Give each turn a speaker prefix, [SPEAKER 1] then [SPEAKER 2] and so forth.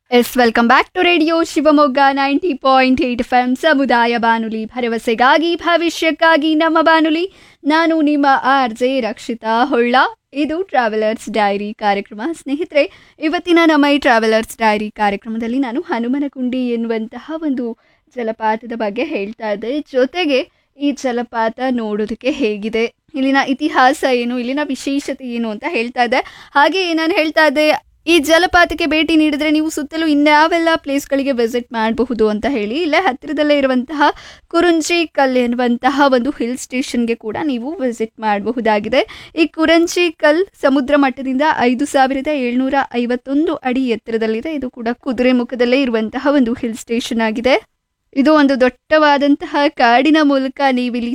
[SPEAKER 1] S welcome back to radio Shivamogga ninety point eight F M ಸಮುದಾಯ ಬಾನುಲಿ ಭರವಸೆಗಾಗಿ ಭವಿಷ್ಯಕ್ಕಾಗಿ ನಮ್ಮ ಬಾನುಲಿ ನಾನು ನಿಮ್ಮ ಆರ್ ಜೆ ರಕ್ಷಿತಾ ಹೊಳ್ಳ ಇದು ಟ್ರಾವೆಲರ್ಸ್ ಡೈರಿ ಕಾರ್ಯಕ್ರಮ ಸ್ನೇಹಿತರೆ ಇವತ್ತಿನ ನಮ್ಮ ಈ ಟ್ರಾವೆಲರ್ಸ್ ಡೈರಿ ಕಾರ್ಯಕ್ರಮದಲ್ಲಿ ನಾನು ಹನುಮನಕುಂಡಿ ಎನ್ನುವಂತಹ ಒಂದು ಜಲಪಾತದ ಬಗ್ಗೆ ಹೇಳ್ತಾ ಇದ್ದೆ ಜೊತೆಗೆ ಈ ಜಲಪಾತ ನೋಡೋದಕ್ಕೆ ಹೇಗಿದೆ ಇಲ್ಲಿನ ಇತಿಹಾಸ ಏನು ಇಲ್ಲಿನ ವಿಶೇಷತೆ ಏನು ಅಂತ ಹೇಳ್ತಾ ಇದ್ದೆ ಹಾಗೆ ನಾನು ಹೇಳ್ತಾ ಇದ್ದೆ ಈ ಜಲಪಾತಕ್ಕೆ ಭೇಟಿ ನೀಡಿದ್ರೆ ನೀವು ಸುತ್ತಲೂ ಇನ್ಯಾವೆಲ್ಲ ಪ್ಲೇಸ್ಗಳಿಗೆ ವಿಸಿಟ್ ಮಾಡಬಹುದು ಅಂತ ಹೇಳಿ ಇಲ್ಲೇ ಹತ್ತಿರದಲ್ಲೇ ಇರುವಂತಹ ಕುರುಂಜಿ ಕಲ್ ಎನ್ನುವಂತಹ ಒಂದು ಹಿಲ್ ಸ್ಟೇಷನ್ಗೆ ಕೂಡ ನೀವು ವಿಸಿಟ್ ಮಾಡಬಹುದಾಗಿದೆ ಈ ಕುರಂಜಿ ಕಲ್ ಸಮುದ್ರ ಮಟ್ಟದಿಂದ ಐದು ಸಾವಿರದ ಏಳ್ನೂರ ಐವತ್ತೊಂದು ಅಡಿ ಎತ್ತರದಲ್ಲಿದೆ ಇದು ಕೂಡ ಕುದುರೆ ಮುಖದಲ್ಲೇ ಇರುವಂತಹ ಒಂದು ಹಿಲ್ ಸ್ಟೇಷನ್ ಆಗಿದೆ ಇದು ಒಂದು ದೊಡ್ಡವಾದಂತಹ ಕಾಡಿನ ಮೂಲಕ ನೀವಿಲ್ಲಿ